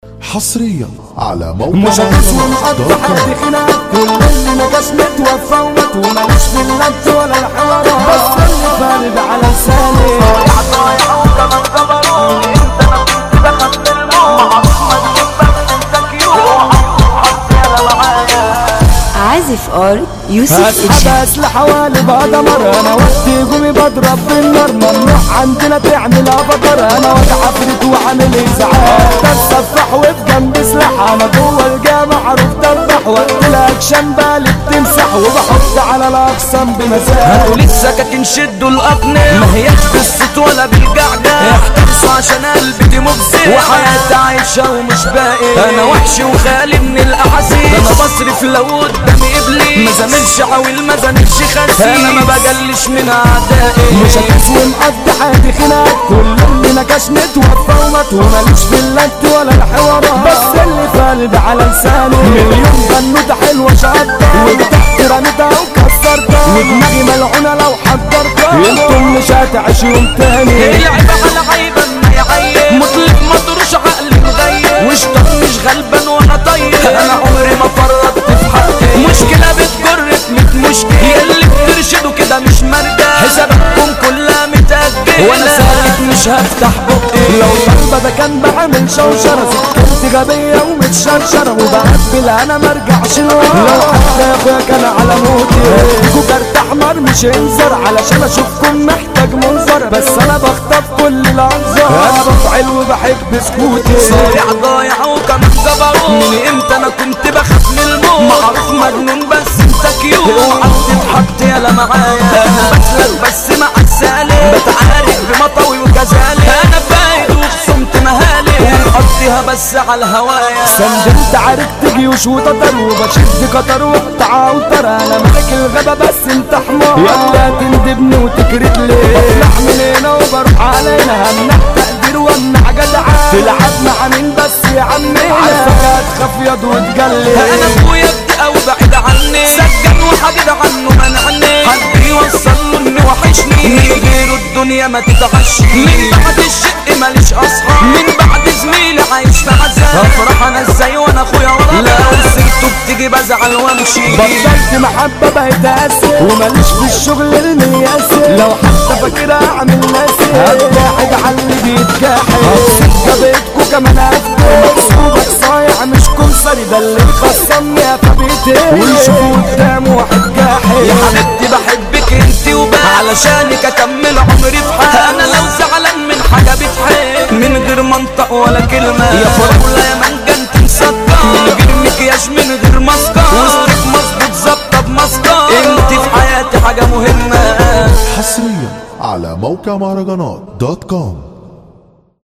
حصريا على موقع مش هتسوى مقضي حد خناق كل اللي نجاش متوفى ومات وماليش في اللبس ولا الحوارات بس اللي فارد على لساني ضايع ضايع وكمان جبروت انت انا كنت بخاف من الموت معروف مجنون بس انت كيوت حطي انا معايا عازف ار يوسف اسحب الشام اسلحه والي بدمر انا وقت هجومي بضرب بالنار ممنوع عندنا تعمل افكار انا واد عفريت وعامل ازعاج بسفح وفي جنبي سلاح انا جوه الجامع عرفت اذبح وقت الاكشن بالي بتمسح وبحط على الاقسام بمزاج هاتوا لي السكاكين شدوا الاقنع ما هياش بالصوت ولا بالجعجع احتفظوا عشان قلبي دي مفزع وحياتي عايشة ومش باقي انا وحش وخالي من الاحاسيس ده انا بصرف لو قدامي ابليس ما زاملش عويل ما زاملش خسيس انا ما بجلش من اعدائي مش هتسوي مقضي حياتي خناق كل اللي نكش متوفى ومات وماليش في اللت ولا الحوارات بس اللي فالد على لساني مليون بنوتة حلوة شقطة وبتحت رميتها وكسرتها ودماغي ملعونة لو حضرتها انتم مش هتعيش يوم تاني العب على عيبة ما يعيب مطلق مطروش عقلي مغيب وشطط مش غلبان وانا طيب انا عمري ما فرطت في حقي مشكلة بتجر في ميت مشكلة ياللي بترشدوا كده مش مرجع حساباتكم كلها متأجلة وانا ساكت مش هفتح بقي لو طلبة ده كان بعمل شوشرة سكتي غبية ومتشرشرة وبقبل انا مرجعش لورا لو حتى يا اخويا كان على موتي اديكوا كارت احمر مش انذر علشان اشوفكم محتاج منظر بس انا بخطف كل الانظار انا بفعل وبحب سكوتي صايع ضايع وكمان جبروت من امتى انا كنت بخاف من الموت معروف مجنون بس انت كيوت اوعى تتحط يالا معايا انا بسلك بس مع السالك بتعارك بمطوي وكذلك انا فايد وخصمت مهالك ومقضيها بس على الهوايا سندلت عارك جيوش وتتر وبشد قطر واقطع اوتر انا ملك الغابة بس انت حمار يلا تندبني وتكرت لي بطلع من هنا وبروح علينا همنع تقدير وامنع جدعان تلعب مع مين بس يا عمي عارفك هتخاف ياض وتجلي انا ابويا ابدي او بعيد عني سجن وحديد عنه منعني حد يوصل له اني وحشني من غيره الدنيا ما تتعشني من بعد الشق ماليش اصحاب من بعد زميلي عايش في عذاب افرح انا ازاي وانا اخويا ورا لو سبته بتيجي بزعل وامشي بطلت محبة بقيت اسف وماليش في الشغل المياسي لو حتى فاكرها اعمل ناسي هتبعد عن اللي بيتجاحد هبسط جابتكوا كمان هفتح مقصودك صايع مش كمسري ده اللي مخصمني يا فبيتي ويشوفوا قدامه واحد جاحد يا حبيبتي بحبك انتي وبس علشانك اكمل عمري في حال انا لو زعلان من حاجه بتحب من غير منطق ولا كلمه يا فراوله يا مانجا انت مسكر من غير مكياج من غير مسكر وسطك مظبوط ظابطه بمسكر انت في حياتي حاجه مهمه حصريا على موقع مهرجانات دوت كوم